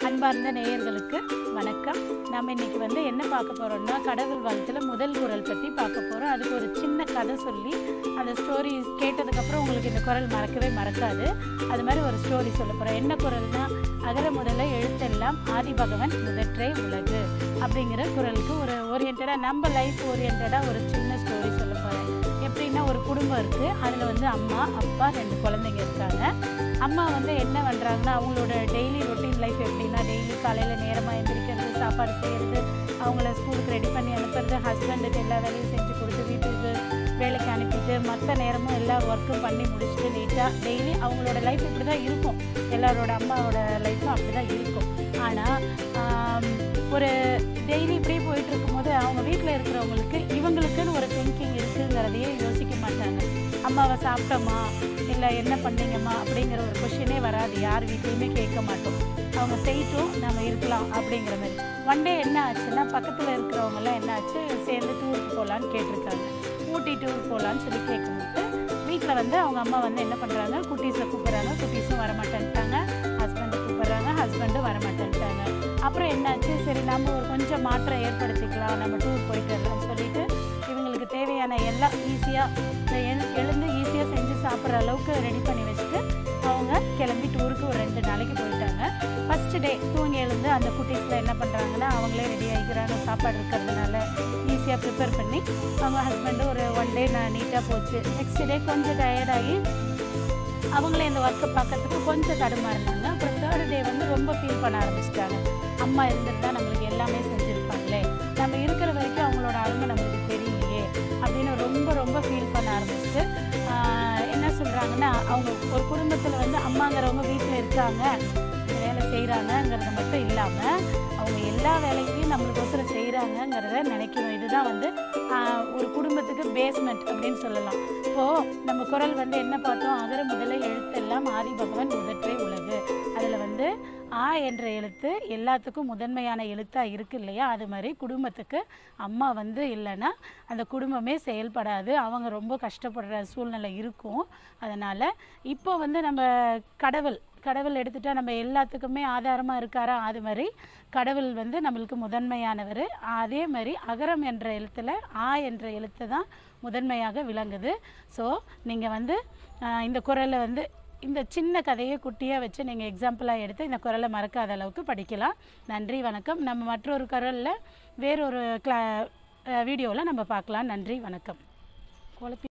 அன்பார்ந்த நேயர்களுக்கு வணக்கம் நம்ம இன்னைக்கு வந்து என்ன பார்க்க போறோம்னா கடவுள் வாழ்த்தில் முதல் குரல் பற்றி பார்க்க போகிறோம் அதுக்கு ஒரு சின்ன கதை சொல்லி அந்த ஸ்டோரி கேட்டதுக்கப்புறம் உங்களுக்கு இந்த குரல் மறக்கவே மறக்காது அது மாதிரி ஒரு ஸ்டோரி சொல்ல போகிறோம் என்ன குரல்னா அகர முதல்ல எழுத்தெல்லாம் ஆதி பகவன் முதற்றே உலகு அப்படிங்கிற குரலுக்கு ஒரு ஓரியன்டாக நம்ம லைஃப் ஓரியன்டாக ஒரு சின்ன ஸ்டோரி சொல்ல போகிறேன் எப்படின்னா ஒரு குடும்பம் இருக்குது அதில் வந்து அம்மா அப்பா ரெண்டு குழந்தைங்க இருக்காங்க அம்மா வந்து என்ன பண்ணுறாங்கன்னா அவங்களோட டெய்லி ரொட்டீன் லைஃப் எப்படின்னா டெய்லி காலையில் நேரமாக எழுந்திரிக்கிறது சாப்பாடு செய்கிறது அவங்கள ஸ்கூலுக்கு ரெடி பண்ணி அனுப்புறது ஹஸ்பண்டுக்கு எல்லா வேலையும் செஞ்சு கொடுத்து வீட்டுக்கு வேலைக்கு அனுப்பிட்டு மற்ற நேரமும் எல்லா ஒர்க்கும் பண்ணி முடிச்சுட்டு நீட்டாக டெய்லி அவங்களோட லைஃப் இப்படி தான் இருக்கும் எல்லாரோட அம்மாவோட லைஃப்பும் அப்படி தான் இருக்கும் ஆனால் ஒரு டெய்லி இப்படியே போயிட்டு இருக்கும்போது அவங்க வீட்டில் இருக்கிறவங்களுக்கு இவங்களுக்குன்னு ஒரு திங்கிங் இருக்குங்கிறதையே யோசிக்க மாட்டாங்க அம்மாவை சாப்பிட்டோமா இல்லை என்ன பண்ணீங்கம்மா அப்படிங்கிற ஒரு கொஷினே வராது யார் வீட்லேயுமே கேட்க மாட்டோம் அவங்க செய்யட்டும் நம்ம இருக்கலாம் அப்படிங்கிற மாதிரி ஒன் டே என்ன ஆச்சுன்னா பக்கத்தில் இருக்கிறவங்கலாம் என்ன ஆச்சு சேர்ந்து டூருக்கு போகலான்னு கேட்டிருக்காங்க ஊட்டி டூர் போகலான்னு சொல்லி கேட்கும்போது வீட்டில் வந்து அவங்க அம்மா வந்து என்ன பண்ணுறாங்க குட்டீஸை கூப்பிட்றாங்க குட்டீஸும் வரமாட்டேன்ட்டாங்க ஹஸ்பண்டை கூப்பிட்றாங்க ஹஸ்பண்டும் வரமாட்டேன்ட்டாங்க அப்புறம் என்னாச்சு சரி நம்ம ஒரு கொஞ்சம் மாற்றம் ஏற்படுத்திக்கலாம் நம்ம டூர் போயிட்டு வரலாம்னு சொல்லிட்டு இவங்களுக்கு தேவையான எல்லாம் ஈஸியாக எழுந்து ஈஸியாக செஞ்சு சாப்பிட்ற அளவுக்கு ரெடி பண்ணி வச்சுட்டு அவங்க கிளம்பி டூருக்கு ஒரு ரெண்டு நாளைக்கு போயிட்டாங்க ஃபஸ்ட்டு டே தூங்கி எழுந்து அந்த குட்டீஸில் என்ன பண்ணுறாங்கன்னா அவங்களே ரெடி ஆகிக்கிறாங்க சாப்பாடு இருக்கிறதுனால ஈஸியாக ப்ரிப்பேர் பண்ணி அவங்க ஹஸ்பண்டு ஒரு ஒன் டே நான் நீட்டாக போச்சு நெக்ஸ்ட் டே கொஞ்சம் டயர்டாகி அவங்களே இந்த ஒர்க்கை பார்க்கறதுக்கு கொஞ்சம் தடுமாறினாங்க அப்புறம் தேர்ட் டே வந்து ரொம்ப ஃபீல் பண்ண ஆரம்பிச்சிட்டாங்க அம்மா இருந்திருந்தா நம்மளுக்கு எல்லாமே செஞ்சுருப்பாங்களே நம்ம இருக்கிற வரைக்கும் அவங்களோட அருமை நம்மளுக்கு தெரியலையே அப்படின்னு ரொம்ப ரொம்ப ஃபீல் பண்ண ஆரம்பிச்சுட்டு ஆஹ், என்ன சொல்கிறாங்கன்னா அவங்க ஒரு குடும்பத்தில் வந்து அம்மாங்கிறவங்க வீட்டில் இருக்காங்க இந்த வேலை செய்கிறாங்கங்கிறது மட்டும் இல்லாமல் அவங்க எல்லா வேலையும் நம்மளுக்கோசரம் செய்கிறாங்கங்கிறத நினைக்கணும் இதுதான் வந்து ஆஹ், ஒரு குடும்பத்துக்கு பேஸ்மெண்ட் அப்படின்னு சொல்லலாம் இப்போது நம்ம குரல் வந்து என்ன பார்த்தோம் அகர முதல எழுத்தெல்லாம் ஆதி பகவன் முதற்றே உலகு அதில் வந்து ஆ என்ற எழுத்து எல்லாத்துக்கும் முதன்மையான எழுத்தாக இருக்கு இல்லையா அது மாதிரி குடும்பத்துக்கு அம்மா வந்து இல்லைன்னா அந்த குடும்பமே செயல்படாது அவங்க ரொம்ப கஷ்டப்படுற சூழ்நிலை இருக்கும் அதனால் இப்போ வந்து நம்ம கடவுள் கடவுள் எடுத்துட்டா நம்ம எல்லாத்துக்குமே ஆதாரமாக இருக்காரா அது மாதிரி கடவுள் வந்து நம்மளுக்கு முதன்மையானவர் அதே மாதிரி அகரம் என்ற எழுத்தில் ஆ என்ற எழுத்து தான் முதன்மையாக விளங்குது ஸோ நீங்கள் வந்து ஆஹ், இந்த குரலை வந்து இந்த சின்ன கதையை குட்டியாக வச்சு நீங்கள் எக்ஸாம்பிளாக எடுத்து இந்த குரலை மறக்காத அளவுக்கு படிக்கலாம் நன்றி வணக்கம் நம்ம மற்றொரு குரலில் வேறொரு கிளா வீடியோவில் நம்ம பார்க்கலாம் நன்றி வணக்கம் குழப்பி